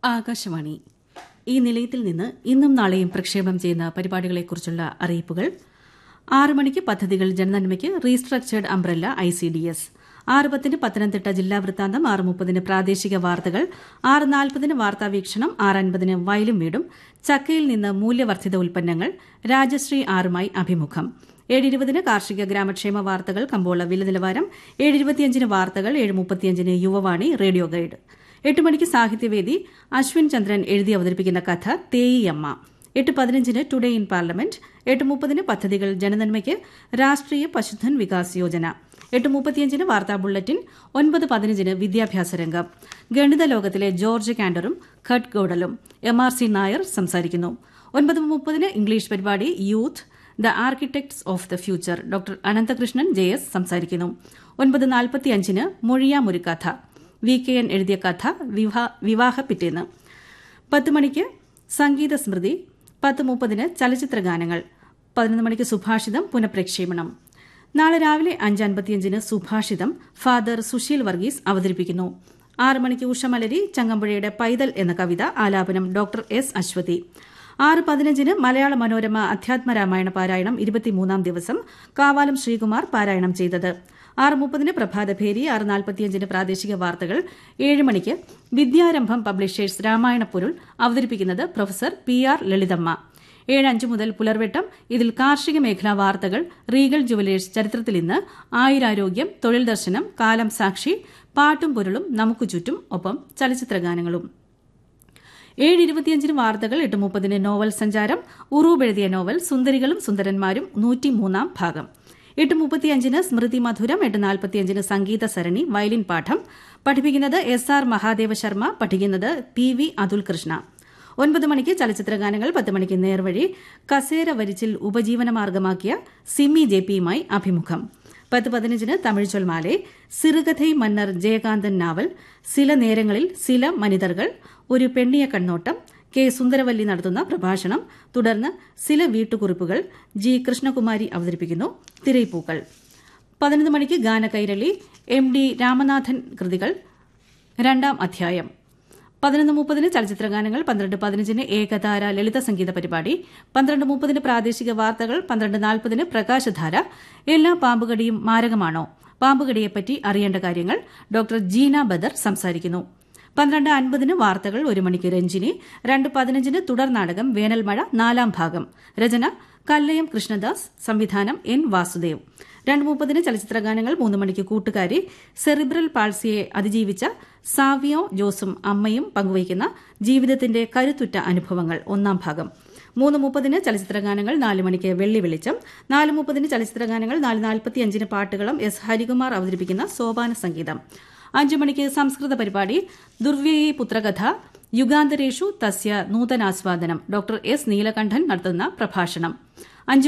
ആകാശവാണി ഈ നിലയത്തിൽ നിന്ന് ഇന്നും നാളെയും പ്രക്ഷേപണം ചെയ്യുന്ന പരിപാടികളെക്കുറിച്ചുള്ള അറിയിപ്പുകൾ ആറ് മണിക്ക് പദ്ധതികൾ ജനനന്മയ്ക്ക് restructured umbrella I C D S ആറ് പത്തിന് പത്തനംതിട്ട ജില്ലാ വൃത്താന്തം ആറ് മുപ്പതിന് പ്രാദേശിക വാർത്തകൾ ആറ് നാൽപ്പതിന് വാർത്താവീക്ഷണം ആറ് അൻപതിന് വയലും വീടും ചക്കയിൽ നിന്ന് മൂല്യവർദ്ധിത ഉൽപ്പന്നങ്ങൾ രാജശ്രീ ആറുമായി അഭിമുഖം ഏഴ് ഇരുപതിന് കാർഷിക ഗ്രാമക്ഷേമ വാർത്തകൾ കമ്പോള വില നിലവാരം ഏഴ് ഇരുപത്തിയഞ്ചിന് വാർത്തകൾ ഏഴ് മുപ്പത്തിയഞ്ചിന് യുവവാണി റേഡിയോ ഗൈഡ് എട്ട് മണിക്ക് സാഹിത്യവേദി അശ്വിൻ ചന്ദ്രൻ എഴുതി അവതരിപ്പിക്കുന്ന കഥ തേയിയമ്മ എട്ട് പതിനഞ്ചിന് ടുഡേ ഇൻ പാർലമെന്റ് എട്ട് മുപ്പതിന് പദ്ധതികൾ ജനനന്മയ്ക്ക് രാഷ്ട്രീയ പശുധൻ വികാസ് യോജന എട്ട് മുപ്പത്തിയഞ്ചിന് വാർത്താ ബുള്ളറ്റിൻ ഒൻപത് പതിനഞ്ചിന് വിദ്യാഭ്യാസ രംഗം ഗണിത ലോകത്തിലെ ജോർജ് കാൻഡറും ഖട്ട് ഗോഡലും എം ആർ സി നായർ സംസാരിക്കുന്നു ഒൻപത് മുപ്പതിന് ഇംഗ്ലീഷ് പരിപാടി youth the architects of the future doctor Ananthakrishnan J S സംസാരിക്കുന്നു ഒൻപത് നാൽപ്പത്തിയഞ്ചിന് മൊഴിയാമൊരു കഥ വി കെ എൻ എഴുതിയ കഥ വിവാഹ പിറ്റേന്ന് പത്ത് മണിക്ക് സംഗീത സ്മൃതി പത്ത് മുപ്പതിന് ചലച്ചിത്ര ഗാനങ്ങൾ പതിനൊന്ന് മണിക്ക് സുഭാഷിതം പുനഃപ്രക്ഷേപണം നാളെ രാവിലെ അഞ്ച് അൻപത്തിയഞ്ചിന് സുഭാഷിതം ഫാദർ സുശീൽ വർഗീസ് അവതരിപ്പിക്കുന്നു ആറ് മണിക്ക് ഉഷമലരി ചങ്ങമ്പുഴയുടെ പൈതൽ എന്ന കവിത ആലാപനം ഡോക്ടർ എസ് അശ്വതി ആറ് പതിനഞ്ചിന് മലയാള മനോരമ അധ്യാത്മ രാമായണ പാരായണം ഇരുപത്തിമൂന്നാം ദിവസം കാവാലം ശ്രീകുമാർ പാരായണം ചെയ്തത് ആറ് മുപ്പതിന് പ്രഭാതഭേരി ആറ് നാൽപ്പത്തിയഞ്ചിന് പ്രാദേശിക വാർത്തകൾ ഏഴ് മണിക്ക് വിദ്യാരംഭം പബ്ലിഷേഴ്സ് രാമായണ പൊരുൾ അവതരിപ്പിക്കുന്നത് പ്രൊഫസർ പി ആർ ലളിതമ്മ ഏഴ് അഞ്ച് മുതൽ പുലർവെട്ടം ഇതിൽ കാർഷിക മേഖലാ വാർത്തകൾ റീഗൽ ജുവലേഴ്സ് ചരിത്രത്തിൽ ഇന്ന് ആയുരാരോഗ്യം തൊഴിൽ ദർശനം കാലം സാക്ഷി പാട്ടും പൊരുളും നമുക്ക് ചുറ്റും ഒപ്പം ചലച്ചിത്ര ഗാനങ്ങളും ഏഴ് ഇരുപത്തിയഞ്ചിന് വാർത്തകൾ എട്ട് മുപ്പതിന് നോവൽ സഞ്ചാരം ഉറൂബ് എഴുതിയ നോവൽ സുന്ദരികളും സുന്ദരന്മാരും നൂറ്റിമൂന്നാം ഭാഗം എട്ട് മുപ്പത്തിയഞ്ചിന് സ്മൃതി മധുരം എട്ട് നാൽപ്പത്തിയഞ്ചിന് സംഗീത സരണി വയലിൻ പാഠം പഠിപ്പിക്കുന്നത് എസ് ആർ മഹാദേവ ശർമ്മ പഠിക്കുന്നത് പി വി അതുൽ കൃഷ്ണ ഒൻപത് മണിക്ക് ചലച്ചിത്ര ഗാനങ്ങൾ പത്ത് മണിക്ക് നേർവഴി കസേര വരിച്ചിൽ ഉപജീവനമാർഗമാക്കിയ സിമ്മി ജെ പിയുമായി അഭിമുഖം പത്ത് പതിനഞ്ചിന് തമിഴ് ചൊൽമാലെ സിറുകഥൈ മന്നർ ജയകാന്തൻ നാവൽ സില നേരങ്ങളിൽ സില മനിതർകൾ ഒരു പെണ്ണിയ കണ്ണോട്ടം കെ സുന്ദരവല്ലി നടത്തുന്ന പ്രഭാഷണം തുടർന്ന് സില വീട്ടുകുറിപ്പുകൾ ജി കൃഷ്ണകുമാരി അവതരിപ്പിക്കുന്നു തിരൈപ്പൂക്കൾ പതിനൊന്ന് മണിക്ക് ഗാനകൈരളി എം ഡി രാമനാഥൻ കൃതികൾ രണ്ടാം അധ്യായം പതിനൊന്ന് മുപ്പതിന് ചലച്ചിത്ര ഗാനങ്ങൾ പന്ത്രണ്ട് പതിനഞ്ചിന് ഏകതാര ലളിത സംഗീത പരിപാടി പന്ത്രണ്ട് മുപ്പതിന് പ്രാദേശിക വാർത്തകൾ പന്ത്രണ്ട് നാൽപ്പതിന് പ്രകാശധാര എല്ലാ പാമ്പുകടിയും മാരകമാണോ പാമ്പുകടിയെപ്പറ്റി അറിയേണ്ട കാര്യങ്ങൾ ഡോക്ടർ ജീന ബദർ സംസാരിക്കുന്നു പന്ത്രണ്ട് അൻപതിന് വാർത്തകൾ ഒരു മണിക്ക് രഞ്ജിനി രണ്ട് പതിനഞ്ചിന് തുടർ നാടകം വേനൽമഴ നാലാം ഭാഗം രചന കല്ലയം കൃഷ്ണദാസ് സംവിധാനം എൻ വാസുദേവ് രണ്ട് മുപ്പതിന് ചലച്ചിത്ര ഗാനങ്ങൾ മൂന്ന് മണിക്ക് കൂട്ടുകാരി സെറിബ്രൽ പാൾസിയെ അതിജീവിച്ച സാവിയോ ജോസും അമ്മയും പങ്കുവയ്ക്കുന്ന ജീവിതത്തിന്റെ കരുത്തുറ്റ അനുഭവങ്ങൾ ഒന്നാം ഭാഗം മൂന്ന് മുപ്പതിന് ചലച്ചിത്ര ഗാനങ്ങൾ നാല് മണിക്ക് വെള്ളി വെളിച്ചം നാല് മുപ്പതിന് ചലച്ചിത്ര ഗാനങ്ങൾ നാല് നാൽപ്പത്തിയഞ്ചിന് പാട്ടുകളും എസ് ഹരികുമാർ അവതരിപ്പിക്കുന്ന സോപാന സംഗീതം അഞ്ചു മണിക്ക് സംസ്കൃത പരിപാടി ദുർവ്യയി പുത്രകഥ യുഗാന്തരേഷു തസ്യ നൂതനാസ്വാദനം ഡോക്ടർ എസ് നീലകണ്ഠൻ നടത്തുന്ന പ്രഭാഷണം